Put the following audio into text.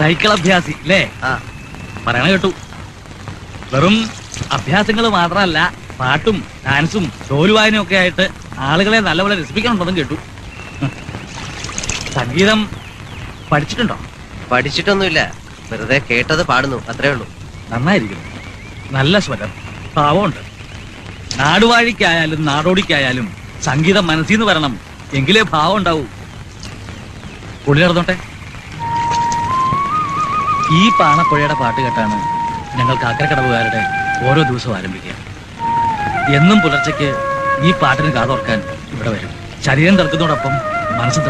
cycle അഭ്യാസി അല്ലേ ആ പറയണ കേട്ടു വെറും അഭ്യാസങ്ങൾ മാത്രമല്ല പാട്ടും ഡാൻസും ചോലുവായനും ഒക്കെ ആയിട്ട് ആളുകളെ നല്ലപോലെ രസിപ്പിക്കണുണ്ടെന്നും കേട്ടു സംഗീതം പഠിച്ചിട്ടുണ്ടോ പഠിച്ചിട്ടൊന്നുമില്ല വെറുതെ കേട്ടത് പാടുന്നു അത്രേ ഉള്ളൂ നന്നായിരിക്കുന്നു നല്ല സ്വരം ഭാവമുണ്ട് നാടുവാഴിക്കായാലും നാടോടിക്കായാലും സംഗീതം മനസ്സിൽ നിന്ന് വരണം എങ്കിലേ ഭാവം ഉണ്ടാവൂ പുള്ളി നടന്നോട്ടെ ഈ പാണപ്പുഴയുടെ പാട്ട് കേട്ടാണ് ഞങ്ങൾ കാക്കരക്കടവുകാരുടെ ഓരോ ദിവസവും ആരംഭിക്കുക എന്നും പുലർച്ചയ്ക്ക് ഈ പാട്ടിന് കാതോർക്കാൻ ഇവിടെ വരും ശരീരം തിളക്കുന്നതോടൊപ്പം മനസ്സ്